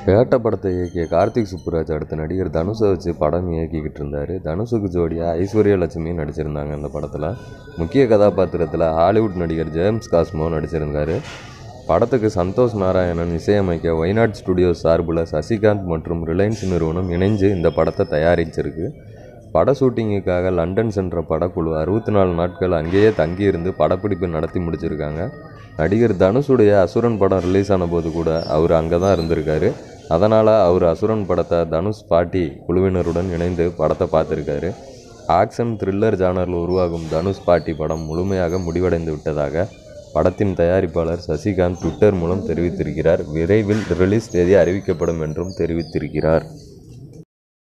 பேட்டை படத்தை இயக்கிய கார்த்திக் சுப்புராஜ் அடுத்த நடிகர் தனுஷை வச்சு படம் இயக்கிக்கிட்டு இருந்தார் தனுஷுக்கு ஜோடியாக ஐஸ்வர்யா லட்சுமி நடிச்சிருந்தாங்க அந்த படத்தில் முக்கிய கதாபாத்திரத்தில் ஹாலிவுட் நடிகர் ஜேம்ஸ் காஸ்மோ நடிச்சிருந்தார் படத்துக்கு சந்தோஷ் நாராயணன் இசையமைக்க ஒய்நாட் ஸ்டுடியோஸ் சார்பில் சசிகாந்த் மற்றும் ரிலையன்ஸ் நிறுவனம் இணைஞ்சு இந்த படத்தை தயாரிச்சிருக்கு பட ஷூட்டிங்குக்காக லண்டன் சென்ற படக்குழு அறுபத்தி நாலு நாட்கள் அங்கேயே தங்கியிருந்து படப்பிடிப்பு நடத்தி முடிச்சிருக்காங்க நடிகர் தனுஷுடைய அசுரன் படம் ரிலீஸ் ஆன போது கூட அவர் அங்கே தான் இருந்திருக்காரு அதனால் அவர் அசுரன் படத்தை தனுஷ் பாட்டி குழுவினருடன் இணைந்து படத்தை பார்த்துருக்காரு ஆக்ஷன் த்ரில்லர் ஜானரில் உருவாகும் தனுஷ் பாட்டி படம் முழுமையாக முடிவடைந்து விட்டதாக படத்தின் தயாரிப்பாளர் சசிகாந்த் ட்விட்டர் மூலம் தெரிவித்திருக்கிறார் விரைவில் ரிலீஸ் தேதி அறிவிக்கப்படும் என்றும் தெரிவித்திருக்கிறார்